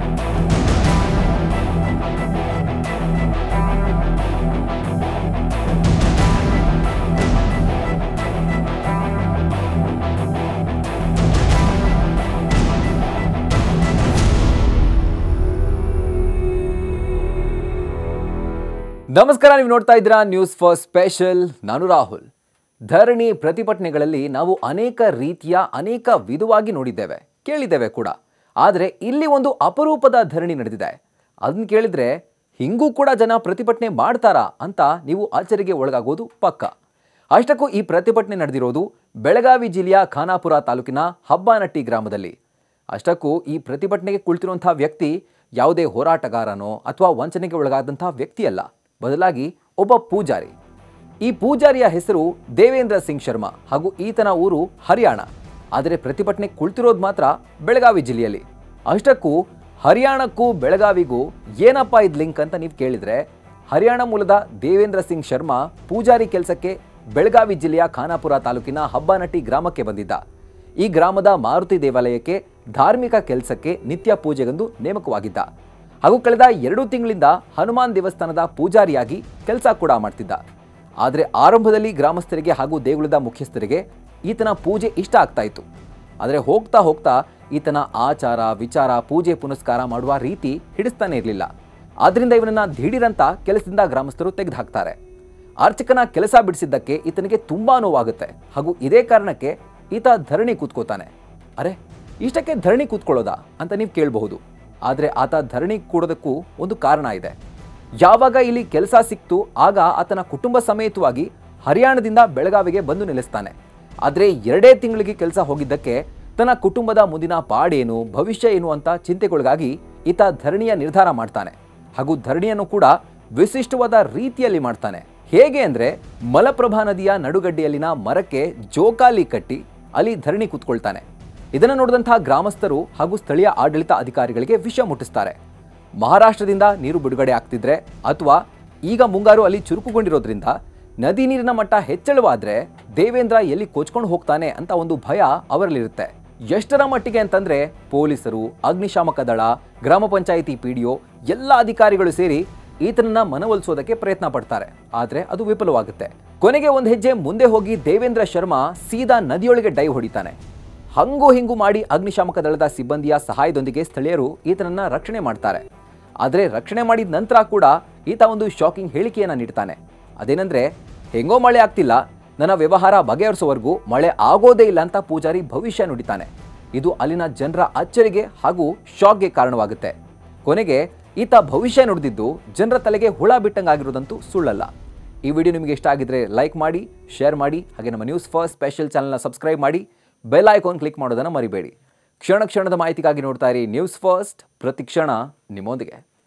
ನಮಸ್ಕಾರ ನೀವು ನೋಡ್ತಾ ಇದ್ದೀರಾ ನ್ಯೂಸ್ ಫಾರ್ ಸ್ಪೆಷಲ್ ನಾನು ರಾಹುಲ್ ಧರಣಿ ಪ್ರತಿಭಟನೆಗಳಲ್ಲಿ ನಾವು ಅನೇಕ ರೀತಿಯ ಅನೇಕ ವಿಧವಾಗಿ ನೋಡಿದ್ದೇವೆ ಕೇಳಿದ್ದೇವೆ ಕೂಡ ಆದರೆ ಇಲ್ಲಿ ಒಂದು ಅಪರೂಪದ ಧರಣಿ ನಡೆದಿದೆ ಅದನ್ನ ಕೇಳಿದ್ರೆ ಹಿಂಗೂ ಕೂಡ ಜನ ಪ್ರತಿಭಟನೆ ಮಾಡ್ತಾರಾ ಅಂತ ನೀವು ಅಚ್ಚರಿಗೆ ಒಳಗಾಗೋದು ಪಕ್ಕ ಅಷ್ಟಕ್ಕೂ ಈ ಪ್ರತಿಭಟನೆ ನಡೆದಿರೋದು ಬೆಳಗಾವಿ ಜಿಲ್ಲೆಯ ಖಾನಾಪುರ ತಾಲೂಕಿನ ಹಬ್ಬನಟ್ಟಿ ಗ್ರಾಮದಲ್ಲಿ ಅಷ್ಟಕ್ಕೂ ಈ ಪ್ರತಿಭಟನೆಗೆ ಕುಳಿತಿರುವಂತಹ ವ್ಯಕ್ತಿ ಯಾವುದೇ ಹೋರಾಟಗಾರನೋ ಅಥವಾ ವಂಚನೆಗೆ ಒಳಗಾದಂತಹ ವ್ಯಕ್ತಿಯಲ್ಲ ಬದಲಾಗಿ ಒಬ್ಬ ಪೂಜಾರಿ ಈ ಪೂಜಾರಿಯ ಹೆಸರು ದೇವೇಂದ್ರ ಸಿಂಗ್ ಶರ್ಮಾ ಹಾಗೂ ಈತನ ಊರು ಹರಿಯಾಣ ಆದರೆ ಪ್ರತಿಭಟನೆ ಕುಳಿತಿರೋದು ಮಾತ್ರ ಬೆಳಗಾವಿ ಜಿಲ್ಲೆಯಲ್ಲಿ ಅಷ್ಟಕ್ಕೂ ಹರಿಯಾಣಕ್ಕೂ ಬೆಳಗಾವಿಗೂ ಏನಪ್ಪ ಇದು ಲಿಂಕ್ ಅಂತ ನೀವು ಕೇಳಿದ್ರೆ ಹರಿಯಾಣ ಮೂಲದ ದೇವೇಂದ್ರ ಸಿಂಗ್ ಶರ್ಮಾ ಪೂಜಾರಿ ಕೆಲಸಕ್ಕೆ ಬೆಳಗಾವಿ ಜಿಲ್ಲೆಯ ಖಾನಾಪುರ ತಾಲೂಕಿನ ಹಬ್ಬನಟ್ಟಿ ಗ್ರಾಮಕ್ಕೆ ಬಂದಿದ್ದ ಈ ಗ್ರಾಮದ ಮಾರುತಿ ದೇವಾಲಯಕ್ಕೆ ಧಾರ್ಮಿಕ ಕೆಲಸಕ್ಕೆ ನಿತ್ಯ ಪೂಜೆಗೆಂದು ನೇಮಕವಾಗಿದ್ದ ಹಾಗೂ ಕಳೆದ ಎರಡು ತಿಂಗಳಿಂದ ಹನುಮಾನ್ ದೇವಸ್ಥಾನದ ಪೂಜಾರಿಯಾಗಿ ಕೆಲಸ ಕೂಡ ಮಾಡ್ತಿದ್ದ ಆದರೆ ಆರಂಭದಲ್ಲಿ ಗ್ರಾಮಸ್ಥರಿಗೆ ಹಾಗೂ ದೇಗುಲದ ಮುಖ್ಯಸ್ಥರಿಗೆ ಈತನ ಪೂಜೆ ಇಷ್ಟ ಆಗ್ತಾ ಇತ್ತು ಆದರೆ ಹೋಗ್ತಾ ಹೋಗ್ತಾ ಈತನ ಆಚಾರ ವಿಚಾರ ಪೂಜೆ ಪುನಸ್ಕಾರ ಮಾಡುವ ರೀತಿ ಹಿಡಿಸ್ತಾನೆ ಇರಲಿಲ್ಲ ಆದ್ರಿಂದ ಇವನನ್ನ ದಿಢೀರಂತ ಕೆಲಸದಿಂದ ಗ್ರಾಮಸ್ಥರು ತೆಗೆದುಹಾಕ್ತಾರೆ ಅರ್ಚಕನ ಕೆಲಸ ಬಿಡಿಸಿದ್ದಕ್ಕೆ ಈತನಿಗೆ ತುಂಬಾ ನೋವಾಗುತ್ತೆ ಹಾಗೂ ಇದೇ ಕಾರಣಕ್ಕೆ ಈತ ಧರಣಿ ಕೂತ್ಕೋತಾನೆ ಅರೆ ಇಷ್ಟಕ್ಕೆ ಧರಣಿ ಕೂತ್ಕೊಳ್ಳೋದಾ ಅಂತ ನೀವು ಕೇಳಬಹುದು ಆದರೆ ಆತ ಧರಣಿ ಕೂಡೋದಕ್ಕೂ ಒಂದು ಕಾರಣ ಇದೆ ಯಾವಾಗ ಇಲ್ಲಿ ಕೆಲಸ ಸಿಕ್ತು ಆಗ ಆತನ ಕುಟುಂಬ ಸಮೇತವಾಗಿ ಹರಿಯಾಣದಿಂದ ಬೆಳಗಾವಿಗೆ ಬಂದು ನೆಲೆಸ್ತಾನೆ ಆದರೆ ಎರಡೇ ತಿಂಗಳಿಗೆ ಕೆಲಸ ಹೋಗಿದ್ದಕ್ಕೆ ತನ್ನ ಕುಟುಂಬದ ಮುಂದಿನ ಪಾಡೇನು ಭವಿಷ್ಯ ಏನು ಅಂತ ಚಿಂತೆಗೊಳಗಾಗಿ ಈತ ಧರಣಿಯ ನಿರ್ಧಾರ ಮಾಡ್ತಾನೆ ಹಾಗೂ ಧರಣಿಯನ್ನು ಕೂಡ ವಿಶಿಷ್ಟವಾದ ರೀತಿಯಲ್ಲಿ ಮಾಡ್ತಾನೆ ಹೇಗೆ ಅಂದ್ರೆ ಮಲಪ್ರಭಾ ನದಿಯ ನಡುಗಡ್ಡೆಯಲ್ಲಿನ ಮರಕ್ಕೆ ಜೋಕಾಲಿ ಕಟ್ಟಿ ಅಲ್ಲಿ ಧರಣಿ ಕೂತ್ಕೊಳ್ತಾನೆ ಇದನ್ನು ನೋಡಿದಂತಹ ಗ್ರಾಮಸ್ಥರು ಹಾಗೂ ಸ್ಥಳೀಯ ಆಡಳಿತ ಅಧಿಕಾರಿಗಳಿಗೆ ವಿಷಯ ಮುಟ್ಟಿಸ್ತಾರೆ ಮಹಾರಾಷ್ಟ್ರದಿಂದ ನೀರು ಬಿಡುಗಡೆ ಆಗ್ತಿದ್ರೆ ಅಥವಾ ಈಗ ಮುಂಗಾರು ಅಲ್ಲಿ ಚುರುಕುಗೊಂಡಿರೋದ್ರಿಂದ ನದಿ ನೀರಿನ ಮಟ್ಟ ಹೆಚ್ಚಳವಾದ್ರೆ ದೇವೇಂದ್ರ ಎಲ್ಲಿ ಕೊಚ್ಕೊಂಡು ಹೋಗ್ತಾನೆ ಅಂತ ಒಂದು ಭಯ ಅವರಲ್ಲಿರುತ್ತೆ ಎಷ್ಟರ ಮಟ್ಟಿಗೆ ಅಂತಂದ್ರೆ ಪೊಲೀಸರು ಅಗ್ನಿಶಾಮಕ ದಳ ಗ್ರಾಮ ಪಂಚಾಯಿತಿ ಪಿಡಿಒ ಎಲ್ಲ ಅಧಿಕಾರಿಗಳು ಸೇರಿ ಈತನನ್ನ ಮನವೊಲಿಸೋದಕ್ಕೆ ಪ್ರಯತ್ನ ಪಡ್ತಾರೆ ಆದ್ರೆ ಅದು ವಿಫಲವಾಗುತ್ತೆ ಕೊನೆಗೆ ಒಂದು ಹೆಜ್ಜೆ ಮುಂದೆ ಹೋಗಿ ದೇವೇಂದ್ರ ಶರ್ಮಾ ಸೀದಾ ನದಿಯೊಳಗೆ ಡೈವ್ ಹೊಡಿತಾನೆ ಹಂಗು ಹಿಂಗು ಮಾಡಿ ಅಗ್ನಿಶಾಮಕ ದಳದ ಸಿಬ್ಬಂದಿಯ ಸಹಾಯದೊಂದಿಗೆ ಸ್ಥಳೀಯರು ಈತನನ್ನ ರಕ್ಷಣೆ ಮಾಡ್ತಾರೆ ಆದರೆ ರಕ್ಷಣೆ ಮಾಡಿದ ನಂತರ ಕೂಡ ಈತ ಒಂದು ಶಾಕಿಂಗ್ ಹೇಳಿಕೆಯನ್ನ ನೀಡ್ತಾನೆ ಅದೇನಂದ್ರೆ ಹೆಂಗೋ ಮಳೆ ಆಗ್ತಿಲ್ಲ ನನ್ನ ವ್ಯವಹಾರ ಬಗೆಹರಿಸೋವರೆಗೂ ಮಳೆ ಆಗೋದೇ ಇಲ್ಲ ಅಂತ ಪೂಜಾರಿ ಭವಿಷ್ಯ ನುಡಿತಾನೆ ಇದು ಅಲ್ಲಿನ ಜನರ ಅಚ್ಚರಿಗೆ ಹಾಗೂ ಶಾಕ್ಗೆ ಕಾರಣವಾಗುತ್ತೆ ಕೊನೆಗೆ ಈತ ಭವಿಷ್ಯ ನುಡಿದಿದ್ದು ಜನರ ತಲೆಗೆ ಹುಳ ಬಿಟ್ಟಂಗಾಗಿರೋದಂತೂ ಸುಳ್ಳಲ್ಲ ಈ ವಿಡಿಯೋ ನಿಮಗೆ ಇಷ್ಟ ಆಗಿದ್ರೆ ಲೈಕ್ ಮಾಡಿ ಶೇರ್ ಮಾಡಿ ಹಾಗೆ ನಮ್ಮ ನ್ಯೂಸ್ ಫಸ್ಟ್ ಸ್ಪೆಷಲ್ ಚಾನಲ್ನ ಸಬ್ಸ್ಕ್ರೈಬ್ ಮಾಡಿ ಬೆಲ್ ಐಕಾನ್ ಕ್ಲಿಕ್ ಮಾಡೋದನ್ನು ಮರಿಬೇಡಿ ಕ್ಷಣ ಕ್ಷಣದ ಮಾಹಿತಿಗಾಗಿ ನೋಡ್ತಾ ಇರಿ ನ್ಯೂಸ್ ಫಸ್ಟ್ ಪ್ರತಿ ಕ್ಷಣ ನಿಮ್ಮೊಂದಿಗೆ